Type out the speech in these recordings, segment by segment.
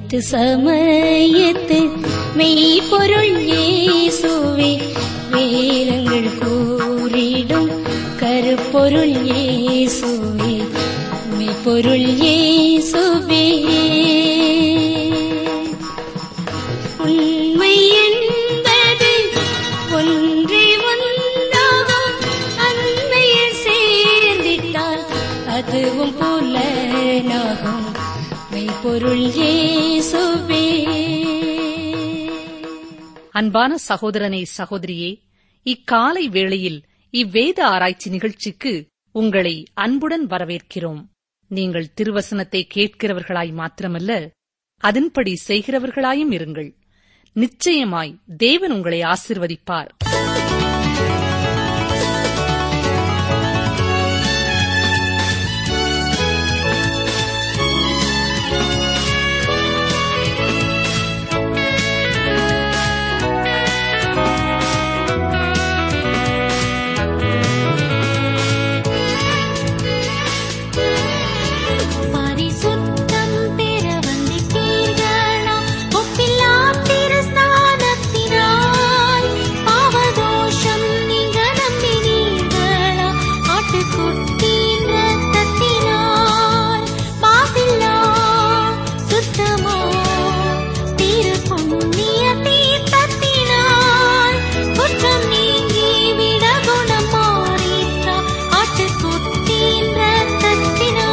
ஏற்று சமயத்து மெய்ப்பொருள் இயேசுவே வேதங்கள் கூறிடும் கருப்பொருள் இயேசுவே மெய்ப்பொருள் இயேசுவே உண்மை என்பது ஒன்றே ஒன்றாகும் அண்மையில் சேர்ந்திட்டால் அதுவும் புலனாகும் மெய்ப்பொருள் இயேசுவே அன்பான சகோதரனே சகோதரியே இக்காலை வேளையில் இவ்வேத ஆராய்ச்சி நிகழ்ச்சிக்கு உங்களை அன்புடன் வரவேற்கிறோம் நீங்கள் திருவசனத்தை கேட்கிறவர்களாய் மாத்திரமல்ல அதன்படி செய்கிறவர்களாயும் இருங்கள் நிச்சயமாய் தேவன் உங்களை ஆசிர்வதிப்பார் பரிசுத்தம் பெற வந்திட்டீர்களா ஒப்பில்லா திருஸ்நானத்தினால் பாவதோஷம் நீங்க நம்பினீர்களா ஆட்டுக்குட்டியின் ரத்தத்தினால் மாசில்லா சுத்தமோ திரு புண்ணிய தீர்த்தத்தினால் குற்றம் நீங்கி விட குணம் மாறிற்றா ஆட்டுக்குட்டியின் ரத்தத்தினால்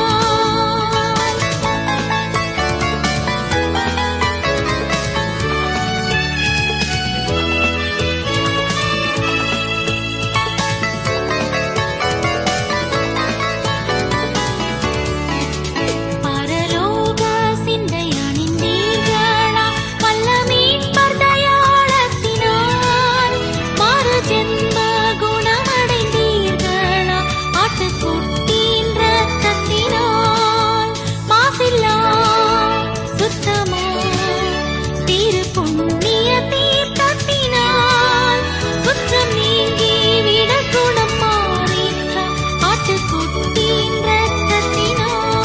பரலோக சிந்தை அணிந்தீர்களா வல்லமீன் பர்தயாளத்தினால் மறு ஜென்ம குணமடைந்தீர்களா ஆட்டுக்குட்டியின் ரத்தத்தினால் மாசில்லா சுத்தமோ திரு புண்ணிய தீர்த்தத்தினால் குற்றம் நீங்கி விட குணம் மாறிற்ற ஆட்டுக்குட்டியின் ரத்தத்தினால்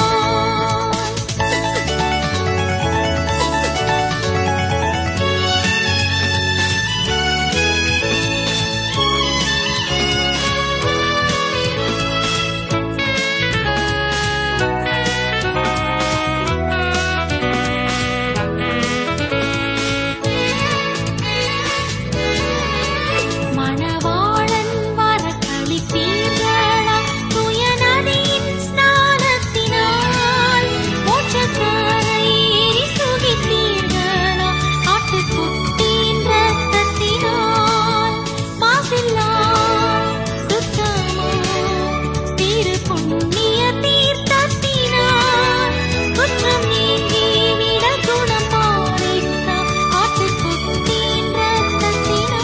மணவாளன் வர கழிப்பீர்களா தூய நதியின் ஸ்நானத்தினால் மோட்சக்கரை ஏறி சுகித்தீர்களா ஆட்டுக்குட்டியின் ரத்தத்தினால் மாசில்லா சுத்தமோ திரு புண்ணிய தீர்த்தத்தினால் குற்றம் நீங்கி விட குணம் மாறிற்றா ஆட்டுக்குட்டியின் ரத்தத்தினால்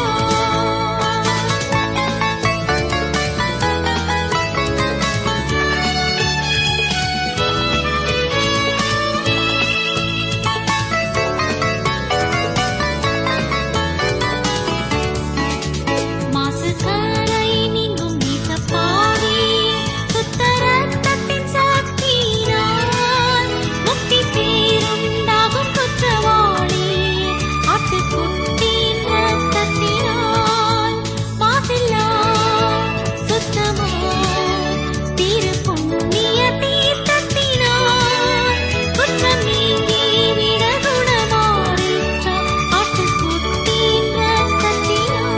மாசுக்கரை நீங்கும் நீசப்பாடி சுத்த ரத்தத்தின் சாட்சியினால் முக்தி பேருண்டாகும் குற்றவாளி ஆட்டுக்குட்டியின் ரத்தத்தினால் மாசில்லா சுத்தமோ திரு புண்ணிய தீர்த்தத்தினால் குற்றம் நீங்கி விட குணமாறிற்ற ஆட்டுக்குட்டியின் ரத்தத்தினால்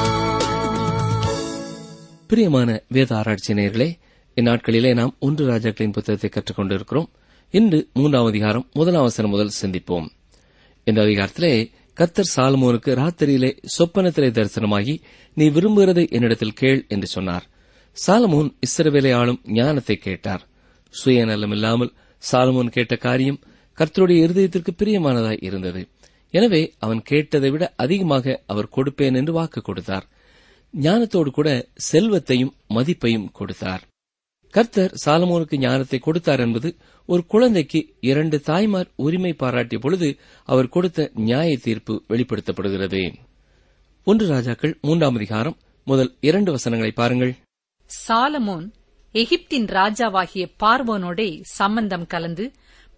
பிரியமான வேத ஆராய்ச்சி நேயர்களே இந்நாட்களிலே நாம் ஒன்று ராஜாக்களின் புத்தகத்தை கற்றுக் கொண்டிருக்கிறோம் இன்று மூன்றாம் அதிகாரம் முதலாம் வசனம் முதல் சிந்திப்போம் இந்த அதிகாரத்திலே கத்தர் சாலமோனுக்கு ராத்திரியிலே சொப்பனத்திலே தரிசனமாகி நீ விரும்புகிறதை என்னிடத்தில் கேள் என்று சொன்னார் சாலமோன் இஸ்ரவேலை ஆளும் ஞானத்தை கேட்டார் சுயநலமில்லாமல் சாலமோன் கேட்ட காரியம் கர்த்தருடைய இருதயத்திற்கு பிரியமானதாய் இருந்தது எனவே அவன் கேட்டதை விட அதிகமாக அவர் கொடுப்பேன் என்று வாக்கு கொடுத்தார் ஞானத்தோடு கூட செல்வத்தையும் மதிப்பையும் கொடுத்தார் கர்த்தர் சாலமோனுக்கு ஞானத்தை கொடுத்தார் என்பது ஒரு குழந்தைக்கு இரண்டு தாய்மார் உரிமை பாராட்டிய பொழுது அவர் கொடுத்த நியாய தீர்ப்பு வெளிப்படுத்தப்படுகிறது ஒன்று ராஜாக்கள் மூன்றாம் அதிகாரம் முதல் இரண்டு வசனங்களை பாருங்கள் சாலமோன் எகிப்தின் ராஜாவாகிய பார்வோனோடே சம்பந்தம் கலந்து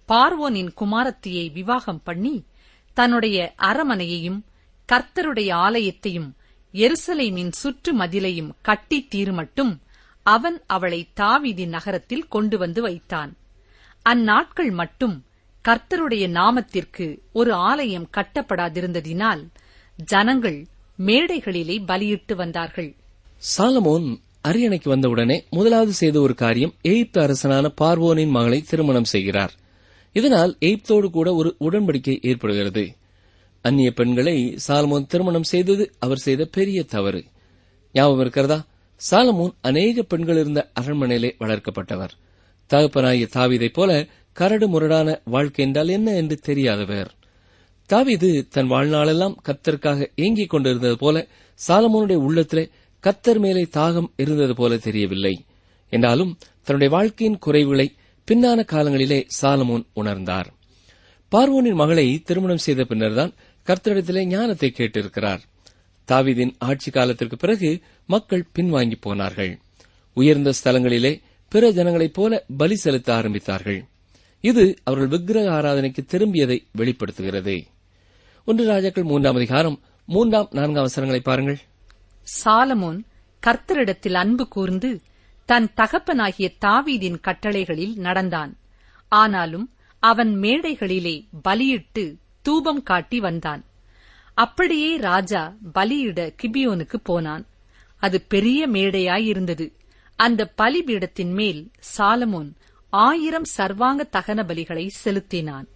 பார்வோனின் குமாரத்தியை விவாகம் பண்ணி தன்னுடைய அரமனையையும் கர்த்தருடைய ஆலயத்தையும் எருசலேமின் சுற்று மதிலையும் கட்டி தீருமட்டும் அவன் அவளை தாவீதின் நகரத்தில் கொண்டு வந்து வைத்தான் அந்நாட்கள் மட்டும் கர்த்தருடைய நாமத்திற்கு ஒரு ஆலயம் கட்டப்படாதிருந்ததினால் ஜனங்கள் மேடைகளிலே பலியிட்டு வந்தார்கள் சாலமோன் அரியணைக்கு வந்தவுடனே முதலாவது செய்த ஒரு காரியம் எகிப்து அரசனான பார்வோனின் மகளை திருமணம் செய்கிறார் இதனால் எகிப்தோடு கூட ஒரு உடன்படிக்கை ஏற்படுகிறது அந்நிய பெண்களை சாலமோன் திருமணம் செய்தது அவர் செய்த பெரிய தவறு ஞாபகம் இருக்கிறதா சாலமோன் அநேக பெண்கள் இருந்த அரண்மனையிலே வளர்க்கப்பட்டவர் தகப்பனாகிய தாவீதைப் போல கரடு முரடான வாழ்க்கை என்றால் என்ன என்று தெரியாதவர் தாவீது தன் வாழ்நாளெல்லாம் கத்தருக்காக ஏங்கிக் கொண்டிருந்தது போல சாலமோனுடைய உள்ளத்திலே கத்தர் மேலே தாகம் இருந்தது போல தெரியவில்லை என்றாலும் தன்னுடைய வாழ்க்கையின் குறைவுகளை பின்னான காலங்களிலே சாலமோன் உணர்ந்தார் பார்வோனின் மகளை திருமணம் செய்த பின்னர்தான் கர்த்தரிடத்திலே ஞானத்தை கேட்டிருக்கிறார் தாவீதின் ஆட்சி காலத்திற்கு பிறகு மக்கள் பின்வாங்கி போனார்கள் உயர்ந்த ஸ்தலங்களிலே பிற ஜனங்களைப் போல பலி செலுத்த ஆரம்பித்தார்கள் இது அவர்கள் விக்கிரக ஆராதனைக்கு திரும்பியதை வெளிப்படுத்துகிறது ஒன்று ராஜாக்கள் மூன்றாம் அதிகாரம் மூன்றாம் நான்காம் அவசரங்களை பாருங்கள் சாலமோன் கர்த்தரிடத்தில் அன்பு கூர்ந்து தன் தகப்பனாகிய தாவீதின் கட்டளைகளில் நடந்தான் ஆனாலும் அவன் மேடைகளிலே பலியிட்டு தூபம் காட்டி வந்தான் அப்படியே ராஜா பலியிட கிபியோனுக்கு போனான் அது பெரிய மேடையாயிருந்தது அந்த பலிபீடத்தின் மேல் சாலமோன் ஆயிரம் சர்வாங்க தகன பலிகளை செலுத்தினான்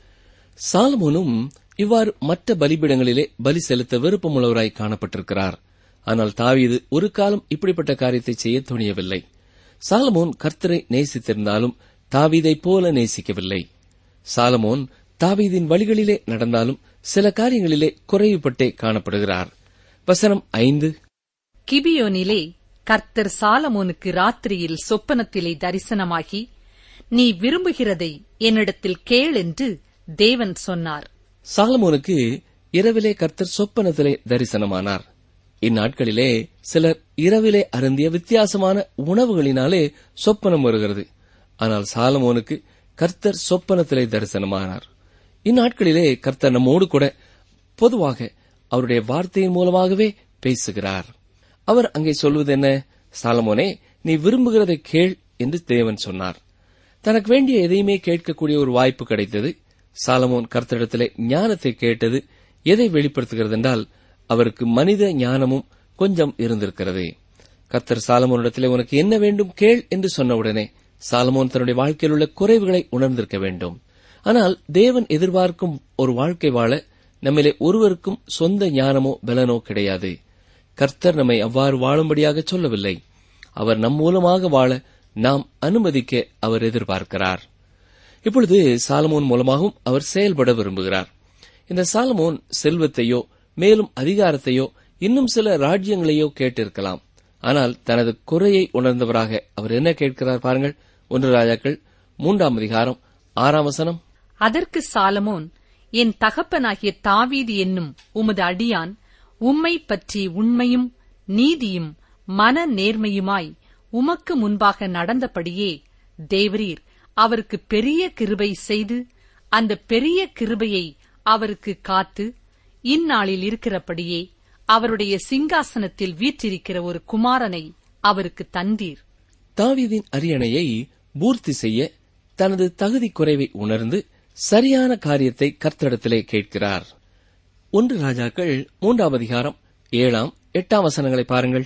சாலமோனும் இவ்வாறு மற்ற பலிபீடங்களிலே பலி செலுத்த விருப்பமுள்ளவராய் காணப்பட்டிருக்கிறார் ஆனால் தாவீது ஒரு காலம் இப்படிப்பட்ட காரியத்தை செய்ய துணியவில்லை சாலமோன் கர்த்தரை நேசித்திருந்தாலும் தாவீதைப் போல நேசிக்கவில்லை சாலமோன் தாவீதின் வழிகளிலே நடந்தாலும் சில காரியங்களிலே குறைவுபட்டே காணப்படுகிறார் வசனம் ஐந்து கிபியோனிலே கர்த்தர் சாலமோனுக்கு ராத்திரியில் சொப்பனத்திலே தரிசனமாகி நீ விரும்புகிறதை என்னிடத்தில் கேள் என்று தேவன் சொன்னார் சாலமோனுக்கு இரவிலே கர்த்தர் சொப்பனத்திலே தரிசனமானார் இந்நாட்களிலே சிலர் இரவிலே அருந்திய வித்தியாசமான உணவுகளினாலே சொப்பனம் வருகிறது ஆனால் சாலமோனுக்கு கர்த்தர் சொப்பனத்திலே தரிசனமானார் இந்நாட்களிலே கர்த்தர் நம்மோடு கூட பொதுவாக அவருடைய வார்த்தையின் மூலமாகவே பேசுகிறார் அவர் அங்கே சொல்வது என்ன சாலமோனே நீ விரும்புகிறதை கேள் என்று தேவன் சொன்னார் தனக்கு வேண்டிய எதையுமே கேட்கக்கூடிய ஒரு வாய்ப்பு கிடைத்தது சாலமோன் கர்த்தரிடத்திலே ஞானத்தை கேட்டது எதை வெளிப்படுத்துகிறது என்றால் அவருக்கு மனித ஞானமும் கொஞ்சம் இருந்திருக்கிறது கர்த்தர் சாலமோனிடத்திலே உனக்கு என்ன வேண்டும் கேள் என்று சொன்னவுடனே சாலமோன் தன்னுடைய வாழ்க்கையில் உள்ள குறைவுகளை உணர்ந்திருக்க வேண்டும் ஆனால் தேவன் எதிர்பார்க்கும் ஒரு வாழ்க்கை வாழ நம்மிலே ஒருவருக்கும் சொந்த ஞானமோ பலனோ கிடையாது கர்த்தர் நம்மை அவ்வாறு வாழும்படியாக சொல்லவில்லை அவர் நம் மூலமாக வாழ நாம் அனுமதிக்க அவர் எதிர்பார்க்கிறார் இப்பொழுது சாலமோன் மூலமாகவும் அவர் செயல்பட விரும்புகிறார் இந்த சாலமோன் செல்வத்தையோ மேலும் அதிகாரத்தையோ இன்னும் சில ராஜ்யங்களையோ கேட்டிருக்கலாம் ஆனால் தனது குறையை உணர்ந்தவராக அவர் என்ன கேட்கிறார் பாருங்கள் ஒன்று ராஜாக்கள் மூன்றாம் அதிகாரம் ஆறாம் வசனம் அதற்கு சாலமோன் என் தகப்பனாகிய தாவீது என்னும் உமது அடியான் உம்மை பற்றி உண்மையும் நீதியும் மன நேர்மையுமாய் உமக்கு முன்பாக நடந்தபடியே தேவரீர் அவருக்கு பெரிய கிருபை செய்து அந்த பெரிய கிருபையை அவருக்கு காத்து இந்நாளில் இருக்கிறபடியே அவருடைய சிங்காசனத்தில் வீற்றிருக்கிற ஒரு குமாரனை அவருக்கு தந்தீர் தாவீதின் அரியணையை பூர்த்தி செய்ய தனது தகுதி குறைவை உணர்ந்து சரியான காரியத்தை கர்த்தரிடத்திலே கேட்கிறார் ஒன்று ராஜாக்கள் மூன்றாம் அதிகாரம் ஏழாம் எட்டாம் வசனங்களை பாருங்கள்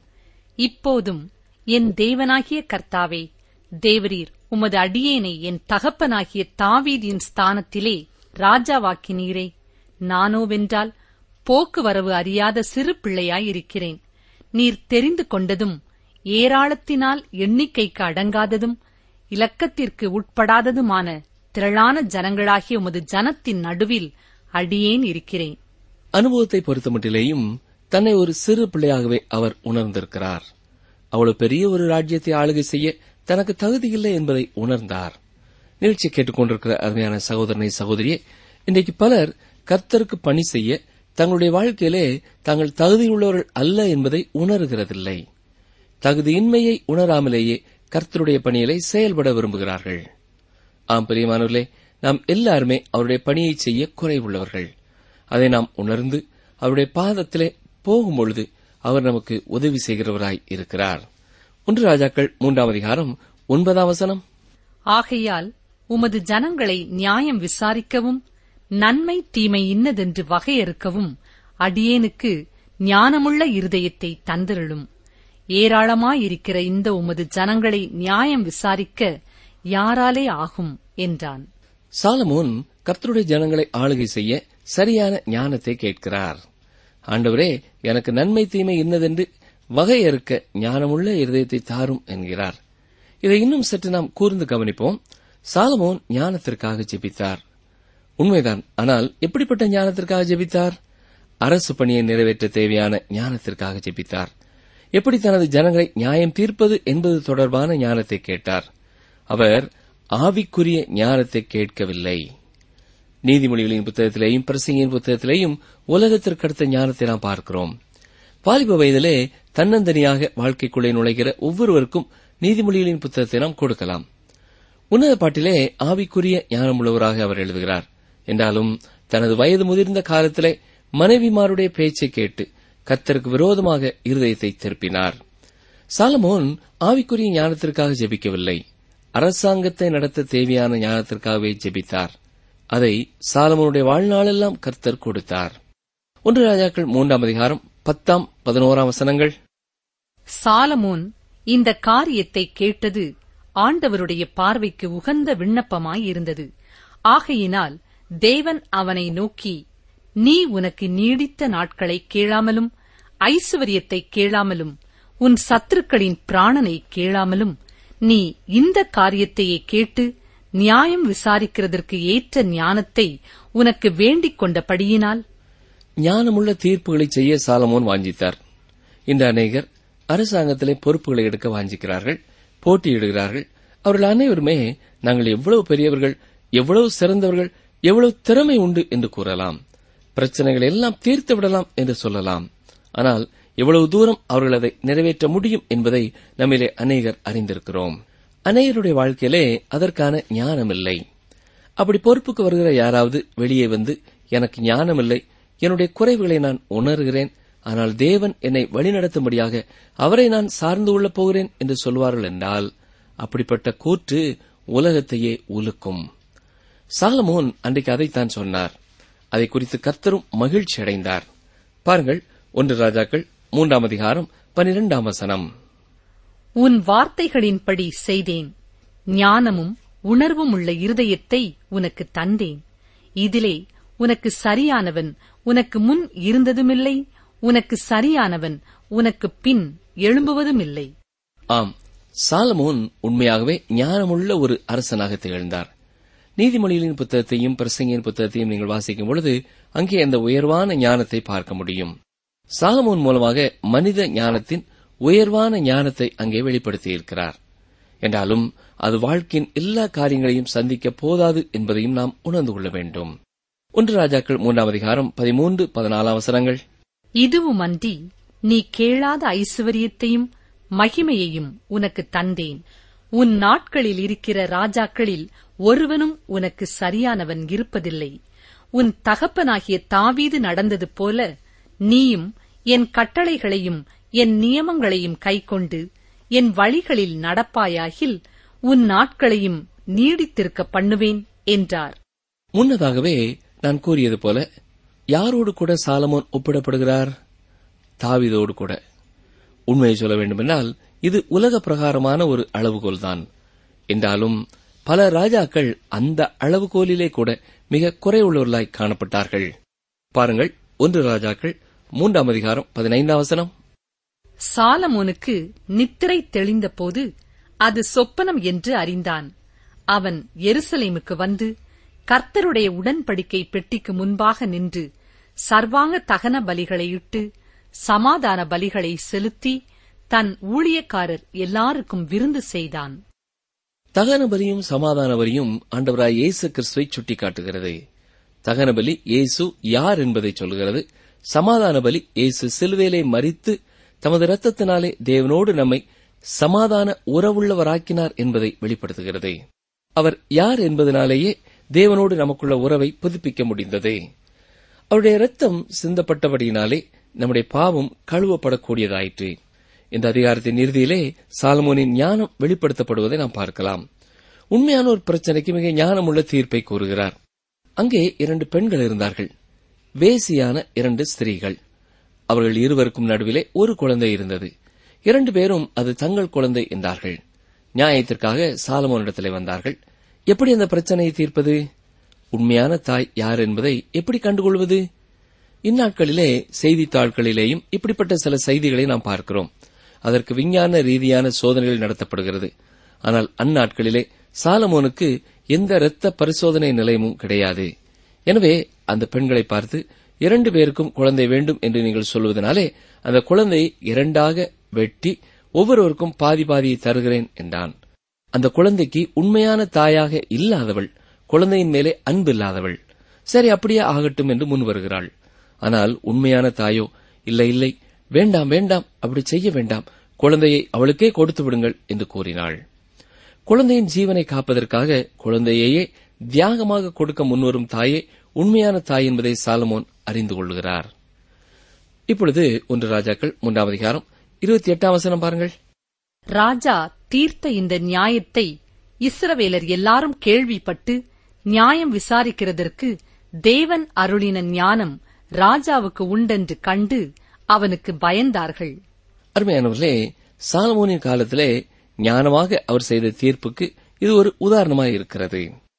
இப்போதும் என் தேவனாகிய கர்த்தாவே தேவரீர் உமது அடியேனை என் தகப்பனாகிய தாவீதின் ஸ்தானத்திலே ராஜாவாக்கினீரே நானோவென்றால் போக்குவரவு அறியாத சிறு பிள்ளையாயிருக்கிறேன் நீர் தெரிந்து கொண்டதும் ஏராளத்தினால் எண்ணிக்கைக்கு அடங்காததும் இலக்கத்திற்கு உட்படாததுமான திரளான ஜனங்களாகிய உமது ஜனத்தின் நடுவில் அடியேன் இருக்கிறேன் அனுபவத்தை பொறுத்தமட்டிலேயும் தன்னை ஒரு சிறு பிள்ளையாகவே அவர் உணர்ந்திருக்கிறார் அவ்வளவு பெரிய ஒரு ராஜ்யத்தை ஆளுகை செய்ய தனக்கு தகுதியில்லை என்பதை உணர்ந்தார் நிகழ்ச்சி கேட்டுக்கொண்டிருக்கிற அருமையான சகோதரனை சகோதரியே இன்றைக்கு பலர் கர்த்தருக்கு பணி செய்ய தங்களுடைய வாழ்க்கையிலே தாங்கள் தகுதியுள்ளவர்கள் அல்ல என்பதை உணர்கிறதில்லை தகுதியின்மையை உணராமலேயே கர்த்தருடைய பணியிலே செயல்பட விரும்புகிறார்கள் ஆம் பிரியமானவர்களே நாம் எல்லாருமே அவருடைய பணியை செய்ய குறைவுள்ளவர்கள் அதை நாம் உணர்ந்து அவருடைய பாதத்திலே போகும்பொழுது அவர் நமக்கு உதவி செய்கிறவராய் இருக்கிறார் ஒன்று ராஜாக்கள் மூன்றாம் அதிகாரம் ஒன்பதாம் வசனம் ஆகையால் உமது ஜனங்களை நியாயம் விசாரிக்கவும் நன்மை தீமை இன்னதென்று வகையறுக்கவும் அடியேனுக்கு ஞானமுள்ள இருதயத்தை தந்திரளும் ஏராளமாயிருக்கிற இந்த உமது ஜனங்களை நியாயம் விசாரிக்க யாராலே ஆகும் என்றான் சாலமோன் கர்த்தருடைய ஜனங்களை ஆளுகை செய்ய சரியான ஞானத்தை கேட்கிறார் ஆண்டவரே எனக்கு நன்மை தீமை இன்னதென்று வகையறுக்க ஞானமுள்ள இருதயத்தை தாரும் என்கிறார் இதை இன்னும் சற்று நாம் கூர்ந்து கவனிப்போம் சாலமோன் ஞானத்திற்காக ஜெபித்தார் உண்மைதான் ஆனால் எப்படிப்பட்ட ஞானத்திற்காக ஜெபித்தார் அரசு பணியை நிறைவேற்ற தேவையான ஞானத்திற்காக ஜெபித்தார் எப்படி தனது ஜனங்களை நியாயம் தீர்ப்பது என்பது தொடர்பான ஞானத்தை கேட்டார் அவர் ஆவிக்குரிய ஞானத்தை கேட்கவில்லை நீதிமொழிகளின் புத்தகத்திலேயும் பிரசங்கியின் புத்தகத்திலேயும் உலகத்திற்கு அடுத்த ஞானத்தை நாம் பார்க்கிறோம் வாலிப வயதிலே தன்னந்தனியாக வாழ்க்கைக்குள்ளே நுழைகிற ஒவ்வொருவருக்கும் நீதிமொழிகளின் புத்தகத்தை நாம் கொடுக்கலாம் உன்னத பாட்டிலே ஆவிக்குரிய ஞானமுள்ளவராக அவர் எழுதுகிறார் என்றாலும் தனது வயது முதிர்ந்த காலத்திலே மனைவிமாருடைய பேச்சை கேட்டு கத்தருக்கு விரோதமாக இருதயத்தை திருப்பினார் சாலமோன் ஆவிக்குரிய ஞானத்திற்காக ஜெபிக்கவில்லை அரசாங்கத்தை நடத்த தேவையான ஞானத்திற்காகவே ஜெபித்தார் அதை சாலமோனுடைய வாழ்நாளெல்லாம் கர்த்தர் கொடுத்தார் ஒன்று ராஜாக்கள் மூன்றாம் அதிகாரம் பத்தாம் பதினோராம் வசனங்கள் சாலமோன் இந்த காரியத்தை கேட்டது ஆண்டவருடைய பார்வைக்கு உகந்த விண்ணப்பமாய் இருந்தது ஆகையினால் தேவன் அவனை நோக்கி நீ உனக்கு நீடித்த நாட்களை கேளாமலும் ஐசுவரியத்தை கேளாமலும் உன் சத்துருக்களின் பிராணனை கேளாமலும் நீ இந்த காரியத்தையே கேட்டு நியாயம் விசாரிக்கிறதற்கு ஏற்ற ஞானத்தை உனக்கு வேண்டிக் கொண்டபடியினால் ஞானமுள்ள தீர்ப்புகளை செய்ய சாலமோன் வாஞ்சித்தார் இந்த அநேகர் அரசாங்கத்திலே பொறுப்புகளை எடுக்க வாஞ்சிக்கிறார்கள் போட்டியிடுகிறார்கள் அவர்கள் அனைவருமே நாங்கள் எவ்வளவு பெரியவர்கள் எவ்வளவு சிறந்தவர்கள் எவ்வளவு திறமை உண்டு என்று கூறலாம் பிரச்சனைகளை எல்லாம் தீர்த்து விடலாம் என்று சொல்லலாம் ஆனால் எவ்வளவு தூரம் அவர்கள் அதை நிறைவேற்ற முடியும் என்பதை நம்மிலே அநேகர் அறிந்திருக்கிறோம் அநேகருடைய வாழ்க்கையிலே அதற்கான ஞானம் இல்லை அப்படி பொறுப்புக்கு வருகிற யாராவது வெளியே வந்து எனக்கு ஞானம் இல்லை என்னுடைய குறைவுகளை நான் உணர்கிறேன் ஆனால் தேவன் என்னை வழிநடத்தும்படியாக அவரை நான் சார்ந்து கொள்ளப் போகிறேன் என்று சொல்வார்கள் என்றால் அப்படிப்பட்ட கூற்று உலகத்தையே உலுக்கும் சாலமோன் அன்றைக்கு அதைத்தான் சொன்னார் அதை குறித்து கர்த்தரும் மகிழ்ச்சி அடைந்தார் பாருங்கள் ஒன்று ராஜாக்கள் மூன்றாம் அதிகாரம் பனிரெண்டாம் வசனம் உன் வார்த்தைகளின்படி செய்தேன் ஞானமும் உணர்வும் உள்ள இருதயத்தை உனக்கு தந்தேன் இதிலே உனக்கு சரியானவன் உனக்கு முன் இருந்ததுமில்லை உனக்கு சரியானவன் உனக்கு பின் எழும்புவதுமில்லை ஆம் சாலமோன் உண்மையாகவே ஞானமுள்ள ஒரு அரசனாக திகழ்ந்தார் நீதிமொழிகளின் புத்தகத்தையும் பிரசங்கியின் புத்தகத்தையும் நீங்கள் வாசிக்கும் பொழுது அங்கே அந்த உயர்வான ஞானத்தை பார்க்க முடியும் சாலமோன் மூலமாக மனித ஞானத்தின் உயர்வான ஞானத்தை அங்கே வெளிப்படுத்தியிருக்கிறார் என்றாலும் அது வாழ்க்கையின் எல்லா காரியங்களையும் சந்திக்க போதாது என்பதையும் நாம் உணர்ந்து கொள்ள வேண்டும் ஒன்று ராஜாக்கள் மூன்றாம் அதிகாரம் பதிமூன்று பதினாலாம் அவசரங்கள் இதுவுமன்றி நீ கேளாத ஐசுவரியத்தையும் மகிமையையும் உனக்கு தந்தேன் உன் நாட்களில் இருக்கிற ராஜாக்களில் ஒருவனும் உனக்கு சரியானவன் இருப்பதில்லை உன் தகப்பனாகிய தாவீது நடந்தது போல நீயும் என் கட்டளைகளையும் என் நியமங்களையும் கைக்கொண்டு என் வழிகளில் நடப்பாயாகில் உன் நாட்களையும் நீடித்திருக்க பண்ணுவேன் என்றார் முன்னதாகவே நான் கூறியது போல யாரோடு கூட சாலமோன் ஒப்பிடப்படுகிறார் தாவீதோடு கூட உண்மையை சொல்ல வேண்டுமென்றால் இது உலக பிரகாரமான ஒரு அளவுகோல்தான் என்றாலும் பல ராஜாக்கள் அந்த அளவுகோலிலே கூட மிக குறைவுள்ளவர்களாய் காணப்பட்டார்கள் பாருங்கள் ஒன்று ராஜாக்கள் மூன்றாம் அதிகாரம் பதினைந்தாம் வசனம் சாலமோனுக்கு நித்திரை தெளிந்தபோது அது சொப்பனம் என்று அறிந்தான் அவன் எருசலேமுக்கு வந்து கர்த்தருடைய உடன்படிக்கை பெட்டிக்கு முன்பாக நின்று சர்வாங்க தகன பலிகளை இட்டு சமாதான பலிகளை செலுத்தி தன் ஊழியக்காரர் எல்லாருக்கும் விருந்து செய்தான் தகன பலியும் சமாதான பலியும் ஆண்டவராய் இயேசு கிறிஸ்துவை சுட்டிக்காட்டுகிறது தகன பலி இயேசு யார் என்பதை சொல்கிறது சமாதான பலி இயேசு சிலுவேலை மறித்து தமது இரத்தத்தினாலே தேவனோடு நம்மை சமாதான உறவுள்ளவராக்கினார் என்பதை வெளிப்படுத்துகிறது அவர் யார் என்பதனாலேயே தேவனோடு நமக்குள்ள உறவை புதுப்பிக்க முடிந்தது அவருடைய இரத்தம் சிந்தப்பட்டபடியினாலே நம்முடைய பாவம் கழுவப்படக்கூடியதாயிற்று இந்த அதிகாரத்தின் இறுதியிலே சாலமோனின் ஞானம் வெளிப்படுத்தப்படுவதை நாம் பார்க்கலாம் உண்மையான ஒரு பிரச்சனைக்கு மிக ஞானமுள்ள தீர்ப்பை கூறுகிறார் அங்கே இரண்டு பெண்கள் இருந்தார்கள் வேசியான இரண்டு ஸ்திரீகள் அவர்கள் இருவருக்கும் நடுவிலே ஒரு குழந்தை இருந்தது இரண்டு பேரும் அது தங்கள் குழந்தை என்றார்கள் நியாயத்திற்காக சாலமோனிடத்திலே வந்தார்கள் எப்படி அந்த பிரச்சனையை தீர்ப்பது உண்மையான தாய் யார் என்பதை எப்படி கண்டுகொள்வது இந்நாட்களிலே செய்தித்தாள்களிலேயும் இப்படிப்பட்ட சில செய்திகளை நாம் பார்க்கிறோம் அதற்கு விஞ்ஞான ரீதியான சோதனைகள் நடத்தப்படுகிறது ஆனால் அந்நாட்களிலே சாலமோனுக்கு எந்த இரத்த பரிசோதனை நிலையமும் கிடையாது எனவே அந்த பெண்களை பார்த்து இரண்டு பேருக்கும் குழந்தை வேண்டும் என்று நீங்கள் சொல்வதனாலே அந்த குழந்தையை இரண்டாக வெட்டி ஒவ்வொருவருக்கும் பாதி பாதியை தருகிறேன் என்றான் அந்த குழந்தைக்கு உண்மையான தாயாக இல்லாதவள் குழந்தையின் மேலே அன்பு இல்லாதவள் சரி அப்படியே ஆகட்டும் என்று முன் வருகிறாள் ஆனால் உண்மையான தாயோ இல்லை இல்லை வேண்டாம் வேண்டாம் அப்படி செய்ய வேண்டாம் குழந்தையை அவளுக்கே கொடுத்து விடுங்கள் என்று கூறினாள் குழந்தையின் ஜீவனை காப்பதற்காக குழந்தையையே தியாகமாக கொடுக்க முன்வரும் தாயே உண்மையான தாய் என்பதை சாலமோன் அறிந்து கொள்கிறார் இப்பொழுது ஒன்று ராஜாக்கள் மூன்றாம் அதிகாரம் இருபத்தி எட்டாம் வசனம் பாருங்கள் ராஜா தீர்த்த இந்த நியாயத்தை இஸ்ரவேலர் எல்லாரும் கேள்விப்பட்டு நியாயம் விசாரிக்கிறதற்கு தேவன் அருளின ஞானம் ராஜாவுக்கு உண்டென்று கண்டு அவனுக்கு பயந்தார்கள் அருமையானவர்களே சாலமோனின் காலத்திலே ஞானமாக அவர் செய்த தீர்ப்புக்கு இது ஒரு உதாரணமாய் இருக்கிறது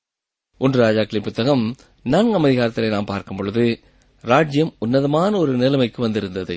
ஒன்று ராஜாக்களின் புத்தகம் நான்காம் அதிகாரத்திலே நாம் பார்க்கும் பொழுது ராஜ்யம் உன்னதமான ஒரு நிலைமைக்கு வந்திருந்தது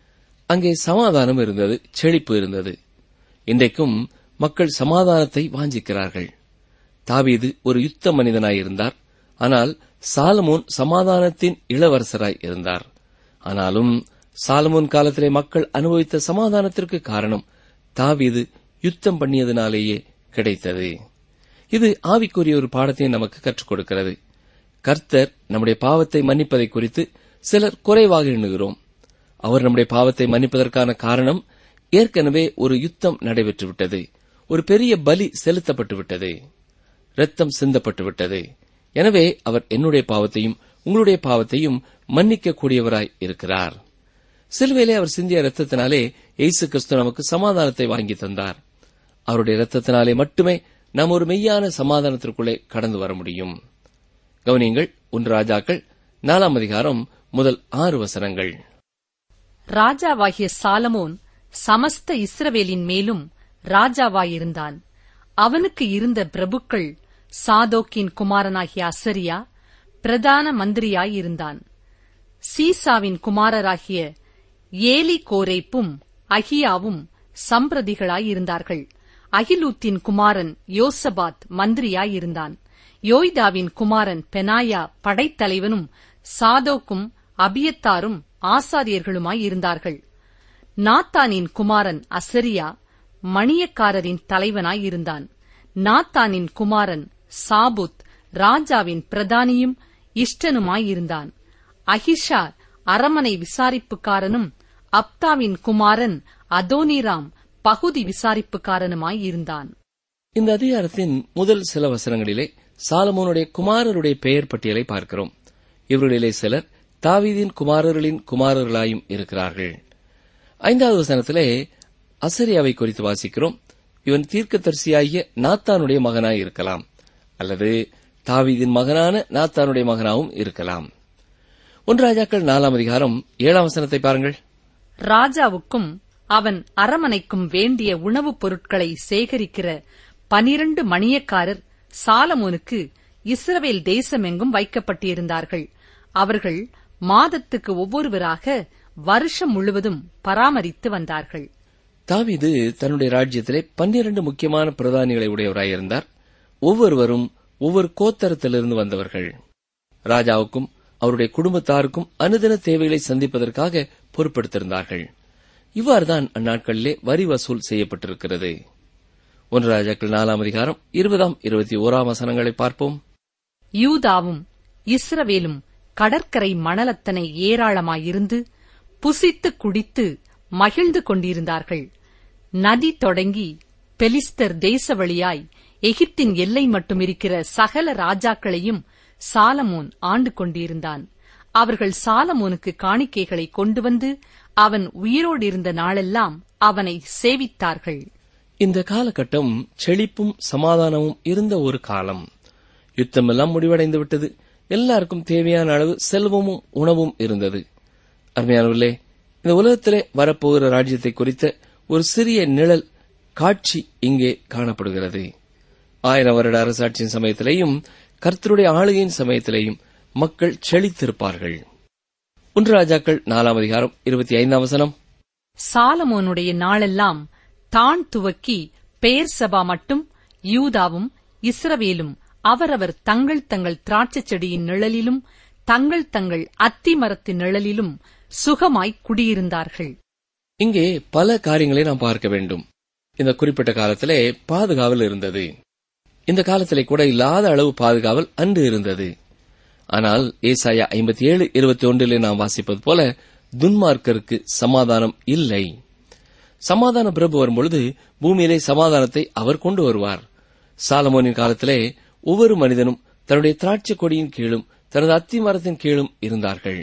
அங்கே சமாதானம் இருந்தது செழிப்பு இருந்தது இன்றைக்கும் மக்கள் சமாதானத்தை வாஞ்சிக்கிறார்கள் தாவீது ஒரு யுத்த மனிதனாயிருந்தார் ஆனால் சாலமோன் சமாதானத்தின் இளவரசராய் இருந்தார் ஆனாலும் சாலமோன் காலத்திலே மக்கள் அனுபவித்த சமாதானத்திற்கு காரணம் தாவீது யுத்தம் பண்ணியதினாலேயே கிடைத்தது இது ஆவிக்குரிய ஒரு பாடத்தை நமக்கு கற்றுக் கொடுக்கிறது கர்த்தர் நம்முடைய பாவத்தை மன்னிப்பதை குறித்து சிலர் குறைவாக எண்ணுகிறோம் அவர் நம்முடைய பாவத்தை மன்னிப்பதற்கான காரணம் ஏற்கனவே ஒரு யுத்தம் நடைபெற்றுவிட்டது ஒரு பெரிய பலி செலுத்தப்பட்டு விட்டது ரத்தம் சிந்தப்பட்டு விட்டது எனவே அவர் என்னுடைய பாவத்தையும் உங்களுடைய பாவத்தையும் மன்னிக்க கூடியவராய் இருக்கிறார் சிலுவையிலே அவர் சிந்திய ரத்தத்தினாலே இயேசு கிறிஸ்து நமக்கு சமாதானத்தை வாங்கி தந்தார் அவருடைய ரத்தத்தினாலே மட்டுமே நாம் ஒரு மெய்யான சமாதானத்திற்குள்ளே கடந்து வர முடியும் கவனியங்கள் ஒன்று ராஜாக்கள் நாலாம் அதிகாரம் முதல் ஆறு வசனங்கள் ராஜாவாகிய சாலமோன் சமஸ்த இஸ்ரவேலின் மேலும் ராஜாவாயிருந்தான் அவனுக்கு இருந்த பிரபுக்கள் சாதோக்கின் குமாரனாகிய அசரியா பிரதான மந்திரியாயிருந்தான் சீசாவின் குமாரராகிய ஏலி கோரேப்பும் அகியாவும் சம்பிரதிகளாயிருந்தார்கள் அகிலூத்தின் குமாரன் யோசபாத் மந்திரியாயிருந்தான் யோய்தாவின் குமாரன் பெனாயா படைத்தலைவனும் சாதோக்கும் அபியத்தாரும் ஆசாரியர்களுமாயிருந்தார்கள் நாத்தானின் குமாரன் அசரியா மணியக்காரரின் தலைவனாயிருந்தான் நாத்தானின் குமாரன் சாபுத் ராஜாவின் பிரதானியும் இஷ்டனுமாயிருந்தான் அகிஷார் அரமனை விசாரிப்புக்காரனும் அப்தாவின் குமாரன் அதோனிராம் பகுதி விசாரிப்புக்காரனுமாயிருந்தான் இந்த அதிகாரத்தின் முதல் சில வசனங்களிலே சாலமோனுடைய குமாரருடைய பெயர் பட்டியலை பார்க்கிறோம் இவர்களிலே சிலர் தாவீதின் குமாரர்களின் குமாரர்களாயும் இருக்கிறார்கள் ஐந்தாவது வசனத்திலே அசரியாவை குறித்து வாசிக்கிறோம் இவன் தீர்க்கதரிசியாகிய நாத்தானுடைய மகனாய் இருக்கலாம் அல்லது தாவீதின் மகனான நாத்தானுடைய மகனாவும் இருக்கலாம் ஒன்று ராஜாக்கள் நாலாம் அதிகாரம் ஏழாம் வசனத்தை பாருங்கள் ராஜாவுக்கும் அவன் அரமனைக்கும் வேண்டிய உணவுப் பொருட்களை சேகரிக்கிற பனிரண்டு மணியக்காரர் சாலமோனுக்கு இஸ்ரவேல் தேசமெங்கும் வைக்கப்பட்டிருந்தார்கள் அவர்கள் மாதத்துக்கு ஒவ்வொருவராக வருஷம் முழுவதும் பராமரித்து வந்தார்கள் தாவீது தன்னுடைய ராஜ்யத்திலே பன்னிரண்டு முக்கியமான பிரதானிகளை உடையவராயிருந்தார் ஒவ்வொருவரும் ஒவ்வொரு கோத்தரத்திலிருந்து வந்தவர்கள் ராஜாவுக்கும் அவருடைய குடும்பத்தாருக்கும் அனுதின தேவைகளை சந்திப்பதற்காக பொறுப்பெடுத்திருந்தார்கள் இவ்வாறுதான் அந்நாட்களிலே வரி வசூல் செய்யப்பட்டிருக்கிறது ஒன்று ராஜாக்கள் நாலாம் அதிகாரம் இருபதாம் இருபத்தி ஓராம் வசனங்களை பார்ப்போம் யூதாவும் இஸ்ரவேலும் கடற்கரை மணலத்தனை ஏராளமாயிருந்து புசித்து குடித்து மகிழ்ந்து கொண்டிருந்தார்கள் நதி தொடங்கி பெலிஸ்தர் தேச வழியாய் எகிப்தின் எல்லை மட்டும் இருக்கிற சகல ராஜாக்களையும் சாலமோன் ஆண்டு கொண்டிருந்தான் அவர்கள் சாலமோனுக்கு காணிக்கைகளை கொண்டு வந்து அவன் உயிரோடு இருந்த நாளெல்லாம் அவனை சேவித்தார்கள் இந்த காலகட்டம் செழிப்பும் சமாதானமும் இருந்த ஒரு காலம் யுத்தமெல்லாம் முடிவடைந்து விட்டது எல்லாருக்கும் தேவையான அளவு செல்வமும் உணவும் இருந்தது அருமையானவர்களே இந்த உலகத்திலே வரப்போகிற ராஜ்யத்தை குறித்த ஒரு சிறிய நிழல் காட்சி இங்கே காணப்படுகிறது ஆயிரம் வருட அரசாட்சியின் சமயத்திலேயும் கர்த்தருடைய ஆளுகையின் சமயத்திலேயும் மக்கள் செழித்திருப்பார்கள் ஒன்று ராஜாக்கள் நாலாம் அதிகாரம் இருபத்தி ஐந்தாம் வசனம் சாலமோனுடைய நாளெல்லாம் தான் துவக்கி பெயர் சபா மட்டும் யூதாவும் இஸ்ரவேலும் அவரவர் தங்கள் தங்கள் திராட்சைச் செடியின் நிழலிலும் தங்கள் தங்கள் அத்தி மரத்தின் நிழலிலும் சுகமாய் குடியிருந்தார்கள் இங்கே பல காரியங்களை நாம் பார்க்க வேண்டும் இந்த குறிப்பிட்ட காலத்திலே பாதுகாவல் இருந்தது இந்த காலத்திலே கூட இல்லாத அளவு பாதுகாவல் அன்று இருந்தது ஆனால் ஏசாயா ஐம்பத்தி ஏழு இருபத்தி ஒன்றிலே நாம் வாசிப்பது போல துன்மார்க்கருக்கு சமாதானம் இல்லை சமாதான பிரபு வரும்பொழுது பூமியிலே சமாதானத்தை அவர் கொண்டு வருவார் சாலமோனின் காலத்திலே ஒவ்வொரு மனிதனும் தன்னுடைய திராட்சை கொடியின் கீழும் தனது அத்தி மரத்தின் கீழும் இருந்தார்கள்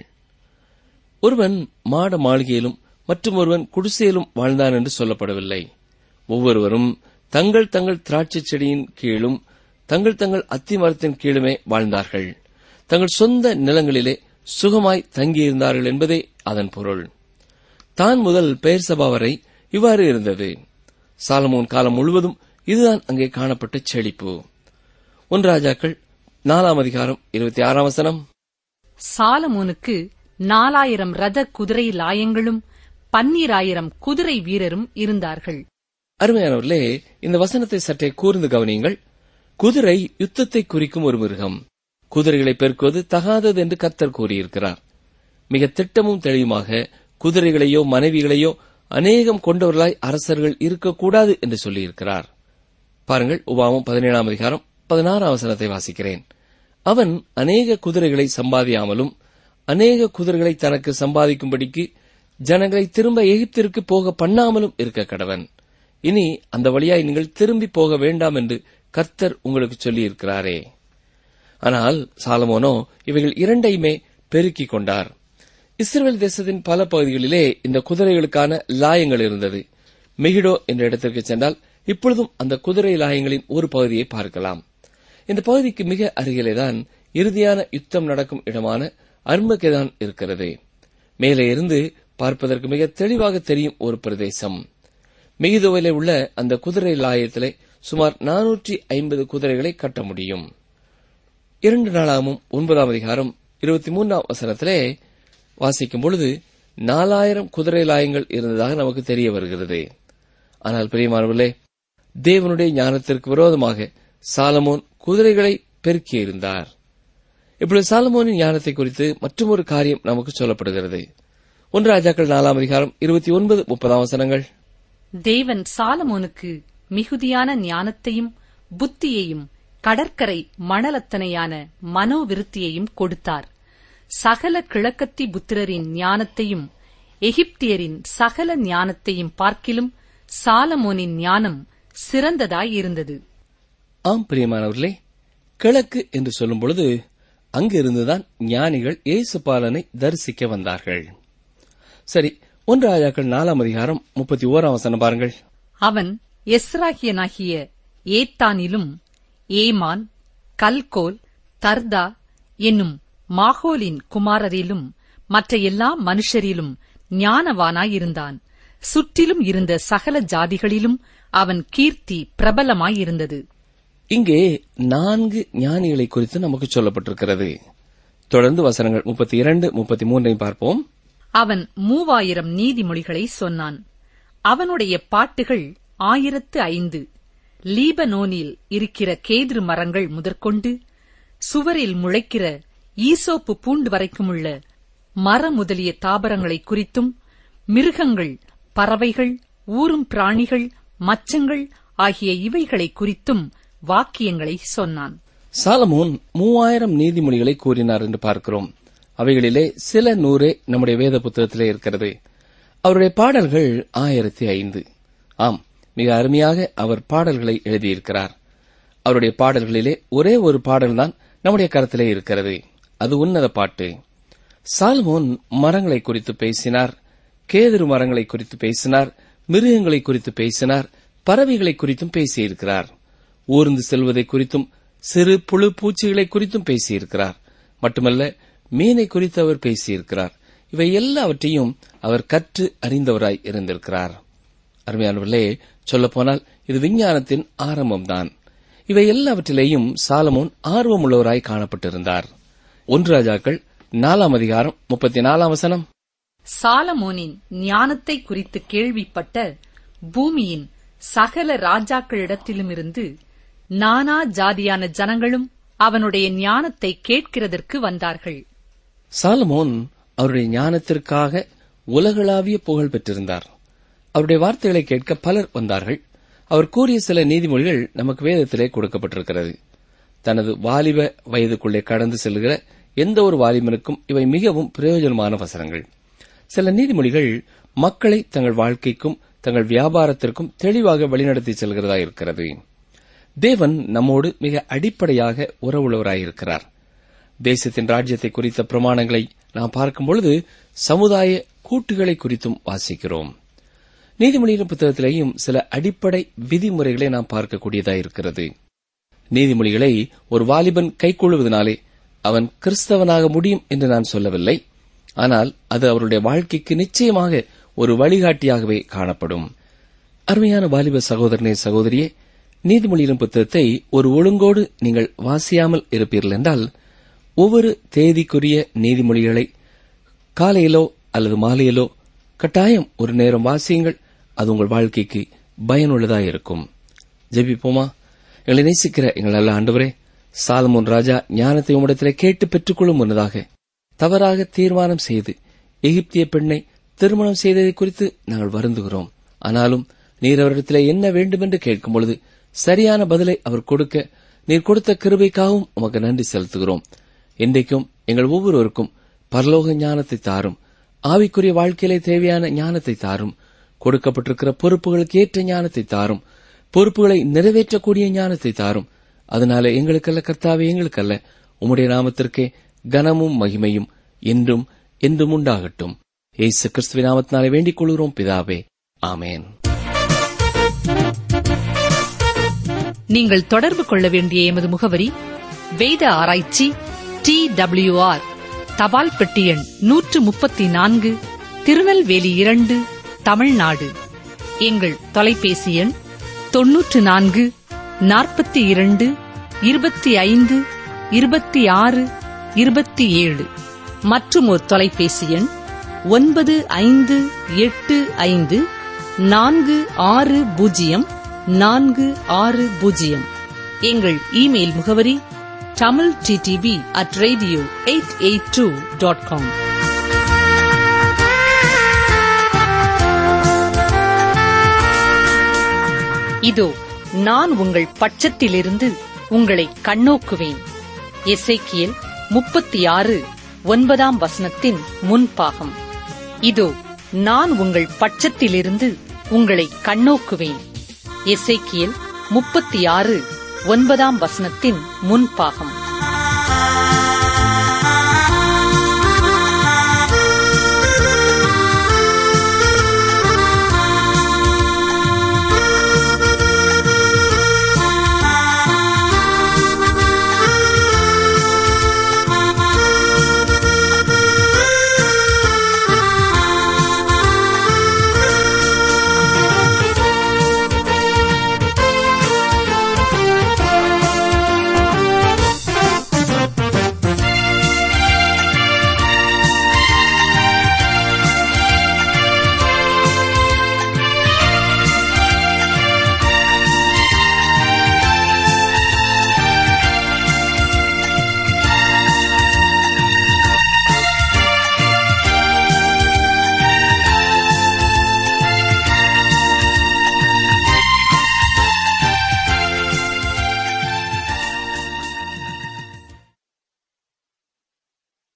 ஒருவன் மாட மாளிகையிலும் மற்றும் ஒருவன் குடிசையிலும் வாழ்ந்தான் என்று சொல்லப்படவில்லை ஒவ்வொருவரும் தங்கள் தங்கள் திராட்சை செடியின் கீழும் தங்கள் தங்கள் அத்தி மரத்தின் கீழுமே வாழ்ந்தார்கள் தங்கள் சொந்த நிலங்களிலே சுகமாய் தங்கியிருந்தார்கள் என்பதே அதன் பொருள் தான் முதல் பெயர் சபா வரை இவ்வாறு இருந்தது சாலமோன் காலம் முழுவதும் இதுதான் அங்கே காணப்பட்ட செழிப்பு ஒன்று ராஜாக்கள் நாலாம் அதிகாரம் இருபத்தி ஆறாம் வசனம் சாலமோனுக்கு நாலாயிரம் ரத குதிரை லாயங்களும் பன்னீராயிரம் குதிரை வீரரும் இருந்தார்கள் அருமையானவர்களே இந்த வசனத்தை சற்றே கூர்ந்து கவனியுங்கள் குதிரை யுத்தத்தை குறிக்கும் ஒரு மிருகம் குதிரைகளை பெருக்குவது தகாதது என்று கர்த்தர் கூறியிருக்கிறார் மிக திட்டமும் தெளிவுமாக குதிரைகளையோ மனைவிகளையோ அநேகம் கொண்டவர்களாய் அரசர்கள் இருக்கக்கூடாது என்று சொல்லியிருக்கிறார் பாருங்கள் உபாமம் பதினேழாம் அதிகாரம் பதினாறாம் வசனத்தை வாசிக்கிறேன் அவன் அநேக குதிரைகளை சம்பாதியாமலும் அநேக குதிரைகளை தனக்கு சம்பாதிக்கும்படிக்கு ஜனங்களை திரும்ப எகிப்திற்கு போக பண்ணாமலும் இருக்க கடவன் இனி அந்த வழியாய் நீங்கள் திரும்பி போக வேண்டாம் என்று கர்த்தர் உங்களுக்கு சொல்லியிருக்கிறாரே ஆனால் சாலமோனோ இவைகள் இரண்டையுமே பெருக்கிக் கொண்டார் இஸ்ரேல் தேசத்தின் பல பகுதிகளிலே இந்த குதிரைகளுக்கான லாயங்கள் இருந்தது மெகிடோ என்ற இடத்திற்கு சென்றால் இப்பொழுதும் அந்த குதிரை லாயங்களின் ஒரு பகுதியை பார்க்கலாம் இந்த பகுதிக்கு மிக அருகிலேதான் இறுதியான யுத்தம் நடக்கும் இடமான அர்மகெதான் இருக்கிறது மேலே இருந்து பார்ப்பதற்கு மிக தெளிவாக தெரியும் ஒரு பிரதேசம் மெகிதோவிலே உள்ள அந்த குதிரை லாயத்திலே சுமார் நானூற்றி ஐம்பது குதிரைகளை கட்ட முடியும் இரண்டு நாளாகவும் ஒன்பதாம் அதிகாரம் இருபத்தி மூன்றாம் வசனத்திலே வாசிக்கும் பொழுது நாலாயிரம் குதிரை லாயங்கள் இருந்ததாக நமக்கு தெரிய வருகிறது ஆனால் பிரியமானவர்களே தேவனுடைய ஞானத்திற்கு விரோதமாக சாலமோன் குதிரைகளை பெருக்கியிருந்தார் இப்பொழுது சாலமோனின் ஞானத்தை குறித்து மற்றொரு காரியம் நமக்கு சொல்லப்படுகிறது ஒன்று ராஜாக்கள் நாலாம் அதிகாரம் இருபத்தி ஒன்பது முப்பதாம் வசனங்கள் தேவன் சாலமோனுக்கு மிகுதியான ஞானத்தையும் புத்தியையும் கடற்கரை மணலத்தனையான மனோவிருத்தியையும் கொடுத்தார் சகல கிழக்கத்தி புத்திரரின் ஞானத்தையும் எகிப்தியரின் சகல ஞானத்தையும் பார்க்கிலும் சாலமோனின் ஞானம் சிறந்ததாயிருந்தது ஆம் பிரியமானவர்களே கிழக்கு என்று சொல்லும் பொழுது அங்கிருந்துதான் ஞானிகள் இயேசுபாலனை தரிசிக்க வந்தார்கள் சரி ஒன்று ராஜாக்கள் நாலாம் அதிகாரம் முப்பத்தி ஓராம் வசனம் பாருங்கள் அவன் எஸ்ராகியனாகிய ஏத்தானிலும் ஏமான் கல்கோல் தர்தா என்னும் மாகோலின் குமாரரிலும் மற்ற எல்லா மனுஷரிலும் ஞானவானாயிருந்தான் சுற்றிலும் இருந்த சகல ஜாதிகளிலும் அவன் கீர்த்தி பிரபலமாயிருந்தது இங்கே நான்கு ஞானிகளை குறித்து நமக்கு சொல்லப்பட்டிருக்கிறது தொடர்ந்து வசனங்கள் முப்பத்தி இரண்டு முப்பத்தி மூன்றையும் பார்ப்போம் அவன் மூவாயிரம் நீதிமொழிகளை சொன்னான் அவனுடைய பாட்டுகள் ஆயிரத்து ஐந்து லீபனோனில் இருக்கிற கேதுரு மரங்கள் முதற்கொண்டு சுவரில் முளைக்கிற ஈசோப்பு பூண்டு வரைக்குமுள்ள மர முதலிய தாவரங்களை குறித்தும் மிருகங்கள் பறவைகள் ஊரும் பிராணிகள் மச்சங்கள் ஆகிய இவைகளை குறித்தும் வாக்கியங்களை சொன்னான் சாலமோன் மூவாயிரம் நீதிமொழிகளை கூறினார் என்று பார்க்கிறோம் அவைகளிலே சில நூறே நம்முடைய வேத புத்தகத்திலே இருக்கிறது அவருடைய பாடல்கள் ஆயிரத்தி ஐந்து ஆம் மிக அருமையாக அவர் பாடல்களை எழுதியிருக்கிறார் அவருடைய பாடல்களிலே ஒரே ஒரு பாடல்தான் நம்முடைய கருத்திலே இருக்கிறது அது உன்னத பாட்டு சால்மோன் மரங்களை குறித்து பேசினார் கேதுரு மரங்களை குறித்து பேசினார் மிருகங்களை குறித்து பேசினார் பறவைகளை குறித்தும் பேசியிருக்கிறார் ஊர்ந்து செல்வதை குறித்தும் சிறு புழு பூச்சிகளை குறித்தும் பேசியிருக்கிறார் மட்டுமல்ல மீனை குறித்து அவர் பேசியிருக்கிறார் இவை எல்லாவற்றையும் அவர் கற்று அறிந்தவராய் இருந்திருக்கிறார் அருமையானவர்களே சொல்லப்போனால் இது விஞ்ஞானத்தின் ஆரம்பம்தான் இவை எல்லாவற்றிலேயும் சாலமோன் ஆர்வமுள்ளவராய் காணப்பட்டிருந்தார் ஒன்று ராஜாக்கள் நாலாம் அதிகாரம் முப்பத்தி நாலாம் வசனம் சாலமோனின் ஞானத்தை குறித்து கேள்விப்பட்ட பூமியின் சகல ராஜாக்களிடத்திலுமிருந்து நானா ஜாதியான ஜனங்களும் அவனுடைய ஞானத்தை கேட்கிறதற்கு வந்தார்கள் சாலமோன் அவருடைய ஞானத்திற்காக உலகளாவிய புகழ் பெற்றிருந்தார் அவருடைய வார்த்தைகளை கேட்க பலர் வந்தார்கள் அவர் கூறிய சில நீதிமொழிகள் நமக்கு வேதத்திலே கொடுக்கப்பட்டிருக்கிறது தனது வாலிப வயதுக்குள்ளே கடந்து செல்கிற எந்த ஒரு வாலிபனுக்கும் இவை மிகவும் பிரயோஜனமான வசனங்கள் சில நீதிமொழிகள் மக்களை தங்கள் வாழ்க்கைக்கும் தங்கள் வியாபாரத்திற்கும் தெளிவாக வழிநடத்தி செல்கிறதா இருக்கிறது தேவன் நம்மோடு மிக அடிப்படையாக உறவுள்ளவராயிருக்கிறார் தேசத்தின் ராஜ்யத்தை குறித்த பிரமாணங்களை நாம் பார்க்கும் பொழுது சமுதாய கூட்டுகளை குறித்தும் வாசிக்கிறோம் நீதிமொழியின் புத்தகத்திலேயும் சில அடிப்படை விதிமுறைகளை நாம் பார்க்கக்கூடியதாயிருக்கிறது நீதிமொழிகளை ஒரு வாலிபன் கைக்கொள்வதனாலே அவன் கிறிஸ்தவனாக முடியும் என்று நான் சொல்லவில்லை ஆனால் அது அவருடைய வாழ்க்கைக்கு நிச்சயமாக ஒரு வழிகாட்டியாகவே காணப்படும் அருமையான வாலிப சகோதரனே சகோதரியே நீதிமொழியின் புத்தகத்தை ஒரு ஒழுங்கோடு நீங்கள் வாசியாமல் இருப்பீர்கள் என்றால் ஒவ்வொரு தேதிக்குரிய நீதிமொழிகளை காலையிலோ அல்லது மாலையிலோ கட்டாயம் ஒரு நேரம் வாசியுங்கள் அது உங்கள் வாழ்க்கைக்கு பயனுள்ளதாயிருக்கும் ஜெபிப்போமா எங்களை நேசிக்கிற எங்கள் நல்ல ஆண்டவரே சாலமோன் ராஜா ஞானத்தை உம்மிடத்திலே கேட்டு பெற்றுக்கொள்ளும் முன்னதாக தவறாக தீர்மானம் செய்து எகிப்திய பெண்ணை திருமணம் செய்ததை குறித்து நாங்கள் வருந்துகிறோம் ஆனாலும் நீர் அவரிடத்திலே என்ன வேண்டுமென்று கேட்கும் பொழுது சரியான பதிலை அவர் கொடுக்க நீர் கொடுத்த கிருபைக்காகவும் உமக்கு நன்றி செலுத்துகிறோம் இன்றைக்கும் எங்கள் ஒவ்வொருவருக்கும் பரலோக ஞானத்தை தாரும் ஆவிக்குரிய வாழ்க்கையிலே தேவையான ஞானத்தை தாரும் கொடுக்கப்பட்டிருக்கிற பொறுப்புகளுக்கு ஏற்ற ஞானத்தை தாரும் பொறுப்புகளை நிறைவேற்றக்கூடிய ஞானத்தை தாரும் அதனால எங்களுக்கல்ல கர்த்தாவே எங்களுக்கல்ல உம்முடைய நாமத்திற்கே கனமும் மகிமையும் என்றும் என்றும் உண்டாகட்டும் ஏசு கிறிஸ்துவின் நாமத்தினாலே வேண்டிக் கொள்கிறோம் பிதாவே ஆமேன் நீங்கள் தொடர்பு கொள்ள வேண்டிய எமது முகவரி வேத ஆராய்ச்சி டி ஆர் தபால் பெட்டி எண் நூற்று முப்பத்தி நான்கு திருநெல்வேலி இரண்டு தமிழ்நாடு எங்கள் தொலைபேசி எண் தொன்னூற்று நான்கு நாற்பத்தி இரண்டு இருபத்தி ஐந்து இருபத்தி ஆறு இருபத்தி ஏழு மற்றும் ஒரு தொலைபேசி எண் ஒன்பது ஐந்து எட்டு ஐந்து நான்கு ஆறு பூஜ்ஜியம் நான்கு ஆறு பூஜ்ஜியம் எங்கள் இமெயில் முகவரி Tamil DTP at radio eight eight two dot com இதோ நான் உங்கள் பட்சத்திலிருந்து உங்களை கண்ணோக்குவேன் எசேக்கியேல் முப்பத்தி ஆறு ஒன்பதாம் வசனத்தின் முன்பாகம் இதோ நான் உங்கள் பட்சத்திலிருந்து உங்களை கண்ணோக்குவேன் எசேக்கியேல் முப்பத்தி ஆறு ஒன்பதாம் வசனத்தின் முன்பாகம்